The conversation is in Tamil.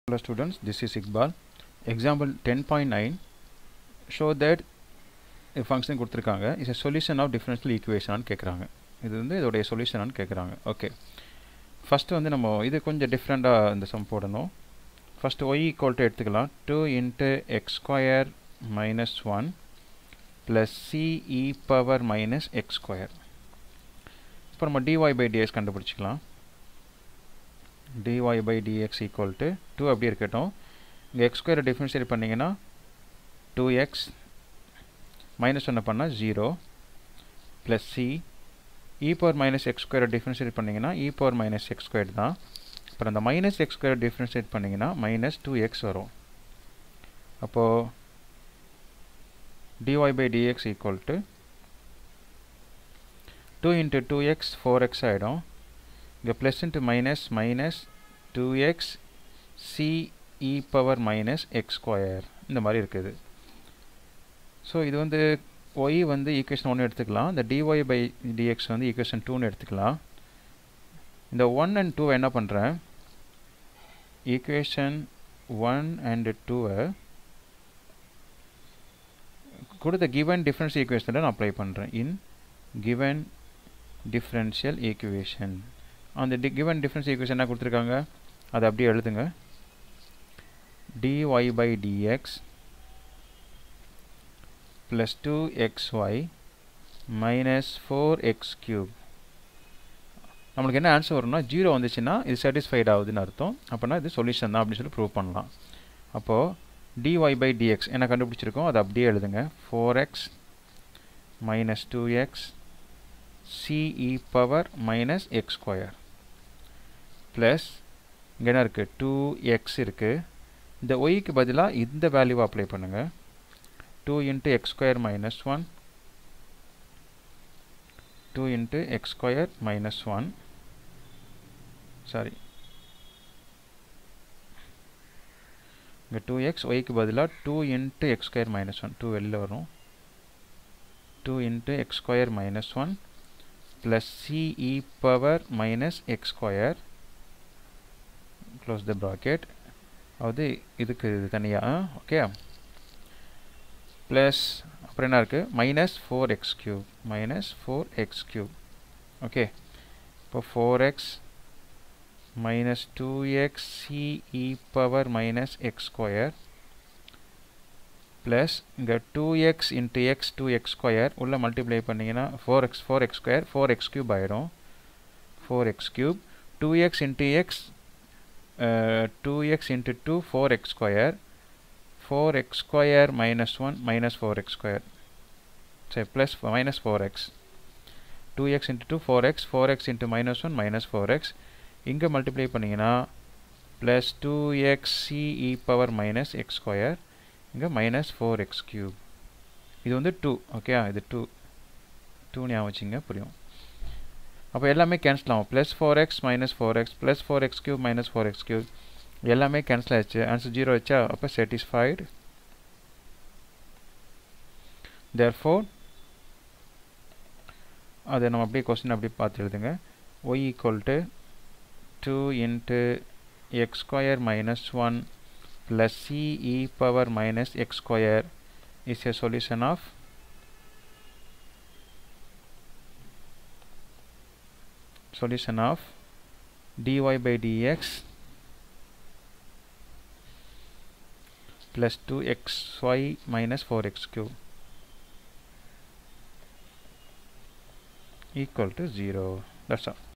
Hello students, this is Iqbal. Example 10.9 show that a function கொடுத்துருக்காங்க is a solution of differential equation கேட்குறாங்க இது வந்து இதோடைய சொல்யூஷனான்னு கேட்குறாங்க ஓகே ஃபஸ்ட்டு வந்து நம்ம இது கொஞ்சம் டிஃப்ரெண்ட்டாக இந்த சம் போடணும் ஃபஸ்ட்டு ஒய் ஈக்குவல் டு எடுத்துக்கலாம் two into x square minus one plus c e power minus x square இப்போ நம்ம டிஒய் பை டிஎஸ் கண்டுபிடிச்சிக்கலாம் dy by dx equal to 2 அப்படி இருக்கட்டும் இங்கே எக்ஸ் ஸ்கொயரை டிஃப்ரென்ஷியேட் பண்ணிங்கன்னா டூ எக்ஸ் மைனஸ் ஒன்று பண்ணால் zero plus c e power minus x ஸ்கொயரை டிஃப்ரென்ஷியேட் பண்ணிங்கன்னா e power minus x square தான் அப்புறம் அந்த மைனஸ் எக்ஸ் ஸ்கொயரை டிஃப்ரென்ஷியேட் பண்ணிங்கன்னா மைனஸ் டூ எக்ஸ் வரும் அப்போது dy by dx equal to 2 into 2x 4x ஆகிடும் இங்கே plus into minus minus two x c e power minus x square இந்த மாதிரி இருக்குது ஸோ இது வந்து ஒய் வந்து ஈக்குவேஷன் ஒன்று எடுத்துக்கலாம் இந்த டிஒய் பை டிஎக்ஸ் வந்து ஈக்குவேஷன் டூன்னு எடுத்துக்கலாம் இந்த ஒன் அண்ட் டூ என்ன பண்ணுறேன் ஈக்குவேஷன் ஒன் அண்டு டூவை கொடுத்த கிவன் டிஃப்ரென்ஸ் ஈக்குவேஷனில் நான் அப்ளை பண்ணுறேன் இன் கிவன் டிஃப்ரென்ஷியல் ஈக்குவேஷன் அந்த டி கிவன் டிஃப்ரென்ஸ் ஈக்குவேஷன் என்ன கொடுத்துருக்காங்க அதை அப்படியே எழுதுங்க dy by dx plus 2xy minus 4x cube நம்மளுக்கு என்ன ஆன்சர் வரும்னா ஜீரோ வந்துச்சுன்னா இது சாட்டிஸ்ஃபைட் ஆகுதுன்னு அர்த்தம் அப்போனா இது சொல்யூஷன் தான் அப்படின்னு சொல்லி ப்ரூவ் பண்ணலாம் அப்போது dy by dx என்ன கண்டுபிடிச்சிருக்கோம் அதை அப்படியே எழுதுங்க four x minus two x c e power minus x square plus இங்கே என்ன இருக்குது டூ எக்ஸ் இருக்குது இந்த ஒய்க்கு பதிலாக இந்த வேல்யூவை அப்ளை பண்ணுங்கள் two into x square minus one two into x square minus one sorry இங்கே டூ எக்ஸ் ஒய்க்கு பதிலாக two into x square minus one two வெளியில் வரும் two into x square minus one plus c e power minus x square close the bracket அதாவது இதுக்கு இது தனியாக ஓகே ப்ளஸ் அப்புறம் என்ன இருக்குது minus four x cube minus four x cube okay இப்போ four x minus two x c e power minus x square plus இங்கே two x into x two x square உள்ளே மல்டிப்ளை பண்ணிங்கன்னா four x four x square four x cube ஆகிடும் four x cube two x into x two x into two four x square four x square minus one minus four x square சரி plus minus four x two x into two four x four x into minus one minus four x இங்கே மல்டிப்ளை பண்ணிங்கன்னா plus two x c e power minus x square இங்கே மைனஸ் ஃபோர் எக்ஸ் க்யூப் இது வந்து டூ ஓகே இது டூ டூ ஞாபகம் வச்சுங்க புரியும் அப்போ எல்லாமே கேன்சல் ஆகும் plus four x minus four x plus four x cube minus four x cube எல்லாமே கேன்சல் ஆயிடுச்சு ஆன்சர் ஜீரோ வச்சா அப்போ சாட்டிஸ்ஃபைடு தேர் ஃபோர் அதை நம்ம அப்படியே கொஸ்டின் அப்படியே பார்த்து எழுதுங்க y equal to two into x square minus one plus c e power minus x square is a solution of solution of dy by dx plus 2xy minus 4x cube equal to 0 that's all